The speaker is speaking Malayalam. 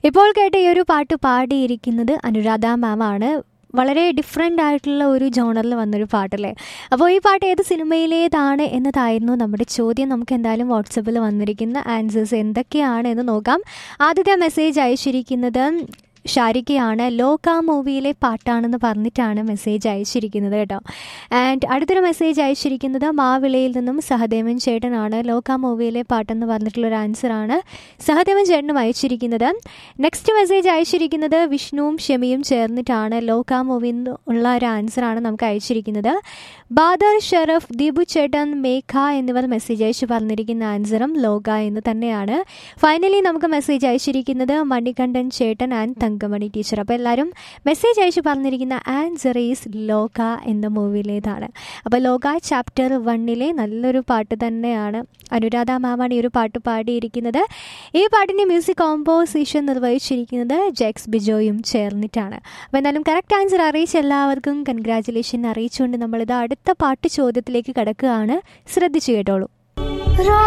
ഇപ്പോൾ കേട്ട ഈ ഒരു പാട്ട് പാടിയിരിക്കുന്നത് അനുരാധ മാം ആണ് വളരെ ഡിഫറെൻ്റ് ആയിട്ടുള്ള ഒരു ജോണറിൽ വന്നൊരു പാട്ടല്ലേ അപ്പോൾ ഈ പാട്ട് ഏത് സിനിമയിലേതാണ് എന്നതായിരുന്നു നമ്മുടെ ചോദ്യം നമുക്ക് എന്തായാലും വാട്സപ്പിൽ വന്നിരിക്കുന്ന ആൻസേഴ്സ് എന്തൊക്കെയാണ് എന്ന് നോക്കാം ആദ്യത്തെ മെസ്സേജ് അയച്ചിരിക്കുന്നത് ഷാരിക്കയാണ് ലോക മൂവിയിലെ പാട്ടാണെന്ന് പറഞ്ഞിട്ടാണ് മെസ്സേജ് അയച്ചിരിക്കുന്നത് കേട്ടോ ആൻഡ് അടുത്തൊരു മെസ്സേജ് അയച്ചിരിക്കുന്നത് മാവിളയിൽ നിന്നും സഹദേവൻ ചേട്ടനാണ് ലോക മൂവിയിലെ പാട്ടെന്ന് പറഞ്ഞിട്ടുള്ളൊരു ആൻസറാണ് സഹദേവൻ ചേട്ടനും അയച്ചിരിക്കുന്നത് നെക്സ്റ്റ് മെസ്സേജ് അയച്ചിരിക്കുന്നത് വിഷ്ണുവും ഷെമിയും ചേർന്നിട്ടാണ് ലോക മൂവിയിൽ നിന്ന് ഉള്ള ഒരു ആൻസറാണ് നമുക്ക് അയച്ചിരിക്കുന്നത് ബാദർ ഷെറഫ് ദീപു ചേട്ടൻ മേഘ എന്നിവർ മെസ്സേജ് അയച്ച് പറഞ്ഞിരിക്കുന്ന ആൻസറും ലോക എന്ന് തന്നെയാണ് ഫൈനലി നമുക്ക് മെസ്സേജ് അയച്ചിരിക്കുന്നത് മണികണ്ഠൻ ചേട്ടൻ ആൻഡ് തങ്കമണി ടീച്ചർ അപ്പോൾ എല്ലാവരും മെസ്സേജ് അയച്ച് പറഞ്ഞിരിക്കുന്ന ആൻസർ ഈസ് ലോക എന്ന മൂവിയിലേതാണ് അപ്പോൾ ലോക ചാപ്റ്റർ വണ്ണിലെ നല്ലൊരു പാട്ട് തന്നെയാണ് അനുരാധ മാമാണ് ഈ ഒരു പാട്ട് പാടിയിരിക്കുന്നത് ഈ പാട്ടിൻ്റെ മ്യൂസിക് കോമ്പോസിഷൻ നിർവഹിച്ചിരിക്കുന്നത് ജെക്സ് ബിജോയും ചേർന്നിട്ടാണ് അപ്പോൾ എന്തായാലും കറക്റ്റ് ആൻസർ അറിയിച്ച എല്ലാവർക്കും കൺഗ്രാറ്റുലേഷൻ അറിയിച്ചുകൊണ്ട് നമ്മളിത് അടുത്ത പാട്ട് ചോദ്യത്തിലേക്ക് കിടക്കുകയാണ് ശ്രദ്ധിച്ചു കേട്ടോളൂ